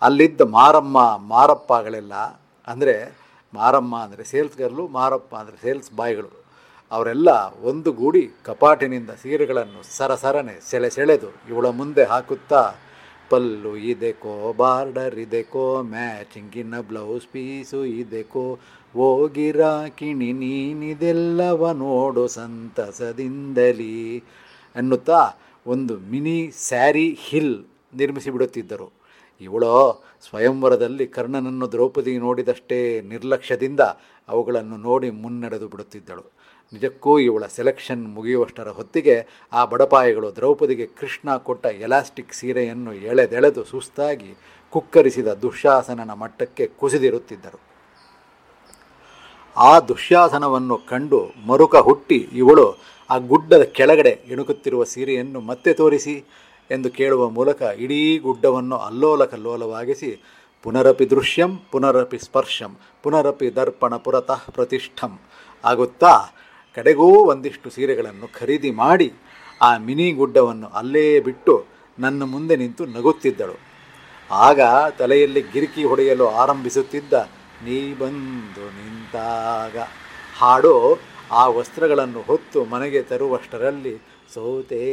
ಅಲ್ಲಿದ್ದ ಮಾರಮ್ಮ ಮಾರಪ್ಪಗಳೆಲ್ಲ ಅಂದರೆ ಮಾರಮ್ಮ ಅಂದರೆ ಸೇಲ್ಸ್ ಗರ್ಲು ಮಾರಪ್ಪ ಅಂದರೆ ಸೇಲ್ಸ್ ಬಾಯ್ಗಳು ಅವರೆಲ್ಲ ಒಂದು ಗೂಡಿ ಕಪಾಟಿನಿಂದ ಸೀರೆಗಳನ್ನು ಸರಸರನೆ ಸೆಳೆ ಸೆಳೆದು ಇವಳ ಮುಂದೆ ಹಾಕುತ್ತಾ ಪಲ್ಲು ಇದೆಕೋ ಬಾರ್ಡರ್ ಇದೆಕೋ ಮ್ಯಾಚಿಂಗಿನ ಬ್ಲೌಸ್ ಪೀಸು ಇದೆಕೋ ಓ ಗಿರಾಕಿಣಿ ನೀನಿದೆಲ್ಲವ ನೋಡು ಸಂತಸದಿಂದಲಿ ಅನ್ನುತ್ತಾ ಒಂದು ಮಿನಿ ಸ್ಯಾರಿ ಹಿಲ್ ನಿರ್ಮಿಸಿಬಿಡುತ್ತಿದ್ದರು ಇವಳೋ ಸ್ವಯಂವರದಲ್ಲಿ ಕರ್ಣನನ್ನು ದ್ರೌಪದಿ ನೋಡಿದಷ್ಟೇ ನಿರ್ಲಕ್ಷ್ಯದಿಂದ ಅವುಗಳನ್ನು ನೋಡಿ ಮುನ್ನಡೆದು ಬಿಡುತ್ತಿದ್ದಳು ನಿಜಕ್ಕೂ ಇವಳ ಸೆಲೆಕ್ಷನ್ ಮುಗಿಯುವಷ್ಟರ ಹೊತ್ತಿಗೆ ಆ ಬಡಪಾಯಿಗಳು ದ್ರೌಪದಿಗೆ ಕೃಷ್ಣ ಕೊಟ್ಟ ಎಲಾಸ್ಟಿಕ್ ಸೀರೆಯನ್ನು ಎಳೆದೆಳೆದು ಸುಸ್ತಾಗಿ ಕುಕ್ಕರಿಸಿದ ದುಶ್ಯಾಸನನ ಮಟ್ಟಕ್ಕೆ ಕುಸಿದಿರುತ್ತಿದ್ದರು ಆ ದುಶ್ಯಾಸನವನ್ನು ಕಂಡು ಮರುಕ ಹುಟ್ಟಿ ಇವಳು ಆ ಗುಡ್ಡದ ಕೆಳಗಡೆ ಇಣುಕುತ್ತಿರುವ ಸೀರೆಯನ್ನು ಮತ್ತೆ ತೋರಿಸಿ ಎಂದು ಕೇಳುವ ಮೂಲಕ ಇಡೀ ಗುಡ್ಡವನ್ನು ಅಲ್ಲೋಲ ಕಲ್ಲೋಲವಾಗಿಸಿ ಪುನರಪಿ ದೃಶ್ಯಂ ಪುನರಪಿ ಸ್ಪರ್ಶಂ ಪುನರಪಿ ದರ್ಪಣ ಪುರತಃ ಪ್ರತಿಷ್ಠಂ ಆಗುತ್ತಾ ಕಡೆಗೂ ಒಂದಿಷ್ಟು ಸೀರೆಗಳನ್ನು ಖರೀದಿ ಮಾಡಿ ಆ ಮಿನಿ ಗುಡ್ಡವನ್ನು ಅಲ್ಲೇ ಬಿಟ್ಟು ನನ್ನ ಮುಂದೆ ನಿಂತು ನಗುತ್ತಿದ್ದಳು ಆಗ ತಲೆಯಲ್ಲಿ ಗಿರಿಕಿ ಹೊಡೆಯಲು ಆರಂಭಿಸುತ್ತಿದ್ದ ನೀ ಬಂದು ನಿಂತಾಗ ಹಾಡು ಆ ವಸ್ತ್ರಗಳನ್ನು ಹೊತ್ತು ಮನೆಗೆ ತರುವಷ್ಟರಲ್ಲಿ ಸೋತೇ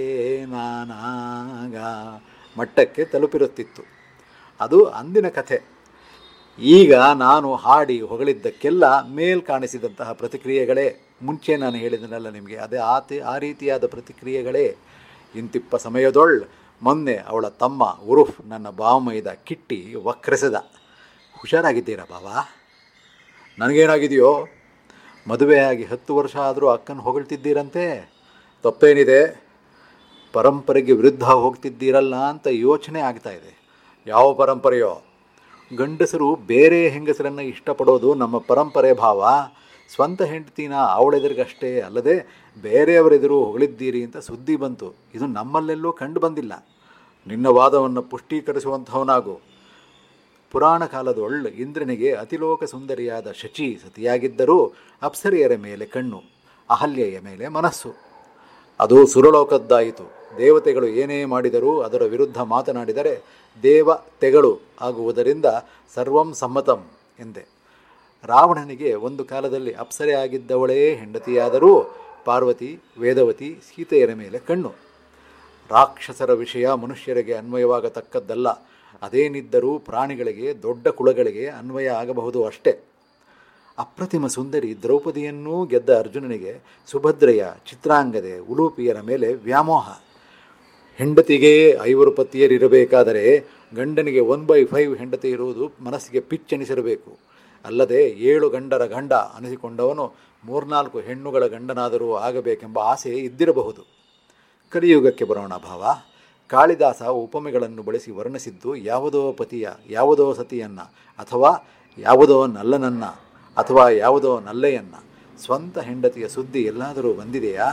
ನಾನಾಗ ಮಟ್ಟಕ್ಕೆ ತಲುಪಿರುತ್ತಿತ್ತು ಅದು ಅಂದಿನ ಕಥೆ ಈಗ ನಾನು ಹಾಡಿ ಹೊಗಳಿದ್ದಕ್ಕೆಲ್ಲ ಮೇಲ್ ಕಾಣಿಸಿದಂತಹ ಪ್ರತಿಕ್ರಿಯೆಗಳೇ ಮುಂಚೆ ನಾನು ಹೇಳಿದನಲ್ಲ ನಿಮಗೆ ಅದೇ ಆತಿ ಆ ರೀತಿಯಾದ ಪ್ರತಿಕ್ರಿಯೆಗಳೇ ಇಂತಿಪ್ಪ ಸಮಯದೊಳ್ ಮೊನ್ನೆ ಅವಳ ತಮ್ಮ ಉರುಫ್ ನನ್ನ ಬಾವಮೈದ ಕಿಟ್ಟಿ ವಕ್ರಿಸಿದ ಹುಷಾರಾಗಿದ್ದೀರಾ ಬಾವಾ ನನಗೇನಾಗಿದೆಯೋ ಮದುವೆಯಾಗಿ ಹತ್ತು ವರ್ಷ ಆದರೂ ಅಕ್ಕನ ಹೊಗಳ್ತಿದ್ದೀರಂತೆ ತಪ್ಪೇನಿದೆ ಪರಂಪರೆಗೆ ವಿರುದ್ಧ ಹೋಗ್ತಿದ್ದೀರಲ್ಲ ಅಂತ ಯೋಚನೆ ಆಗ್ತಾ ಇದೆ ಯಾವ ಪರಂಪರೆಯೋ ಗಂಡಸರು ಬೇರೆ ಹೆಂಗಸರನ್ನು ಇಷ್ಟಪಡೋದು ನಮ್ಮ ಪರಂಪರೆ ಭಾವ ಸ್ವಂತ ಹೆಂಡತಿನ ಅವಳೆದುರಿಗಷ್ಟೇ ಅಲ್ಲದೆ ಬೇರೆಯವರೆದುರು ಹೊಗಳಿದ್ದೀರಿ ಅಂತ ಸುದ್ದಿ ಬಂತು ಇದು ನಮ್ಮಲ್ಲೆಲ್ಲೂ ಕಂಡು ಬಂದಿಲ್ಲ ನಿನ್ನ ವಾದವನ್ನು ಪುಷ್ಟೀಕರಿಸುವಂಥವನಾಗು ಪುರಾಣ ಕಾಲದೊಳ್ಳು ಇಂದ್ರನಿಗೆ ಅತಿಲೋಕ ಸುಂದರಿಯಾದ ಶಚಿ ಸತಿಯಾಗಿದ್ದರೂ ಅಪ್ಸರಿಯರ ಮೇಲೆ ಕಣ್ಣು ಅಹಲ್ಯೆಯ ಮೇಲೆ ಮನಸ್ಸು ಅದು ಸುರಲೋಕದ್ದಾಯಿತು ದೇವತೆಗಳು ಏನೇ ಮಾಡಿದರೂ ಅದರ ವಿರುದ್ಧ ಮಾತನಾಡಿದರೆ ದೇವ ತೆಗಳು ಆಗುವುದರಿಂದ ಸರ್ವಂ ಸಮ್ಮತಂ ಎಂದೆ ರಾವಣನಿಗೆ ಒಂದು ಕಾಲದಲ್ಲಿ ಅಪ್ಸರೆ ಆಗಿದ್ದವಳೇ ಹೆಂಡತಿಯಾದರೂ ಪಾರ್ವತಿ ವೇದವತಿ ಸೀತೆಯರ ಮೇಲೆ ಕಣ್ಣು ರಾಕ್ಷಸರ ವಿಷಯ ಮನುಷ್ಯರಿಗೆ ಅನ್ವಯವಾಗತಕ್ಕದ್ದಲ್ಲ ಅದೇನಿದ್ದರೂ ಪ್ರಾಣಿಗಳಿಗೆ ದೊಡ್ಡ ಕುಳಗಳಿಗೆ ಅನ್ವಯ ಆಗಬಹುದು ಅಷ್ಟೇ ಅಪ್ರತಿಮ ಸುಂದರಿ ದ್ರೌಪದಿಯನ್ನೂ ಗೆದ್ದ ಅರ್ಜುನನಿಗೆ ಸುಭದ್ರೆಯ ಚಿತ್ರಾಂಗದೆ ಉಲೂಪಿಯರ ಮೇಲೆ ವ್ಯಾಮೋಹ ಹೆಂಡತಿಗೆ ಐವರು ಪತಿಯರಿರಬೇಕಾದರೆ ಗಂಡನಿಗೆ ಒನ್ ಬೈ ಫೈವ್ ಹೆಂಡತಿ ಇರುವುದು ಮನಸ್ಸಿಗೆ ಪಿಚ್ಚೆನಿಸಿರಬೇಕು ಅಲ್ಲದೆ ಏಳು ಗಂಡರ ಗಂಡ ಅನಿಸಿಕೊಂಡವನು ಮೂರ್ನಾಲ್ಕು ಹೆಣ್ಣುಗಳ ಗಂಡನಾದರೂ ಆಗಬೇಕೆಂಬ ಆಸೆ ಇದ್ದಿರಬಹುದು ಕಲಿಯುಗಕ್ಕೆ ಬರೋಣ ಭಾವ ಕಾಳಿದಾಸ ಉಪಮೆಗಳನ್ನು ಬಳಸಿ ವರ್ಣಿಸಿದ್ದು ಯಾವುದೋ ಪತಿಯ ಯಾವುದೋ ಸತಿಯನ್ನ ಅಥವಾ ಯಾವುದೋ ನಲ್ಲನನ್ನ ಅಥವಾ ಯಾವುದೋ ನಲ್ಲೆಯನ್ನ ಸ್ವಂತ ಹೆಂಡತಿಯ ಸುದ್ದಿ ಎಲ್ಲಾದರೂ ಬಂದಿದೆಯಾ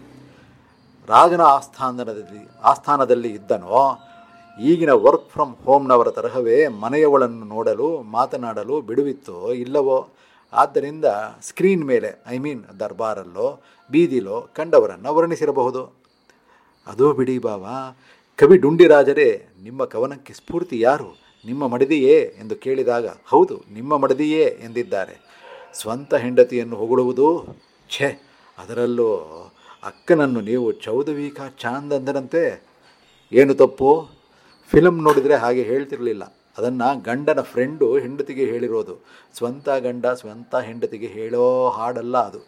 ರಾಜನ ಆಸ್ಥಾನದಲ್ಲಿ ಆಸ್ಥಾನದಲ್ಲಿ ಇದ್ದನೋ ಈಗಿನ ವರ್ಕ್ ಫ್ರಮ್ ಹೋಮ್ನವರ ತರಹವೇ ಮನೆಯವಳನ್ನು ನೋಡಲು ಮಾತನಾಡಲು ಬಿಡುವಿತ್ತೋ ಇಲ್ಲವೋ ಆದ್ದರಿಂದ ಸ್ಕ್ರೀನ್ ಮೇಲೆ ಐ ಮೀನ್ ದರ್ಬಾರಲ್ಲೋ ಬೀದಿಲೋ ಕಂಡವರನ್ನು ವರ್ಣಿಸಿರಬಹುದು ಅದೂ ಬಿಡಿ ಬಾವಾ ಕವಿ ಡುಂಡಿರಾಜರೇ ನಿಮ್ಮ ಕವನಕ್ಕೆ ಸ್ಫೂರ್ತಿ ಯಾರು ನಿಮ್ಮ ಮಡದಿಯೇ ಎಂದು ಕೇಳಿದಾಗ ಹೌದು ನಿಮ್ಮ ಮಡದಿಯೇ ಎಂದಿದ್ದಾರೆ ಸ್ವಂತ ಹೆಂಡತಿಯನ್ನು ಹೊಗಳುವುದು ಛೆ ಅದರಲ್ಲೂ ಅಕ್ಕನನ್ನು ನೀವು ಚೌದವೀಕ ಚಾಂದ್ ಅಂದರಂತೆ ಏನು ತಪ್ಪು ಫಿಲಮ್ ನೋಡಿದರೆ ಹಾಗೆ ಹೇಳ್ತಿರಲಿಲ್ಲ ಅದನ್ನು ಗಂಡನ ಫ್ರೆಂಡು ಹೆಂಡತಿಗೆ ಹೇಳಿರೋದು ಸ್ವಂತ ಗಂಡ ಸ್ವಂತ ಹೆಂಡತಿಗೆ ಹೇಳೋ ಹಾಡಲ್ಲ ಅದು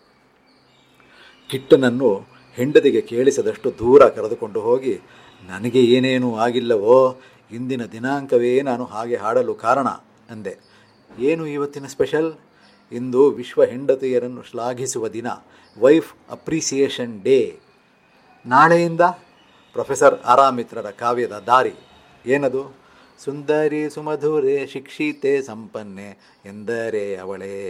ಕಿಟ್ಟನನ್ನು ಹೆಂಡತಿಗೆ ಕೇಳಿಸದಷ್ಟು ದೂರ ಕರೆದುಕೊಂಡು ಹೋಗಿ ನನಗೆ ಏನೇನೂ ಆಗಿಲ್ಲವೋ ಇಂದಿನ ದಿನಾಂಕವೇ ನಾನು ಹಾಗೆ ಹಾಡಲು ಕಾರಣ ಅಂದೆ ಏನು ಇವತ್ತಿನ ಸ್ಪೆಷಲ್ ಇಂದು ವಿಶ್ವ ಹೆಂಡತಿಯರನ್ನು ಶ್ಲಾಘಿಸುವ ದಿನ ವೈಫ್ ಅಪ್ರಿಸಿಯೇಷನ್ ಡೇ ನಾಳೆಯಿಂದ ಪ್ರೊಫೆಸರ್ ಆರಾಮಿತ್ರರ ಕಾವ್ಯದ ದಾರಿ ಏನದು ಸುಂದರಿ ಸುಮಧುರೆ ಶಿಕ್ಷಿತೆ ಸಂಪನ್ನೆ ಎಂದರೆ ಅವಳೇ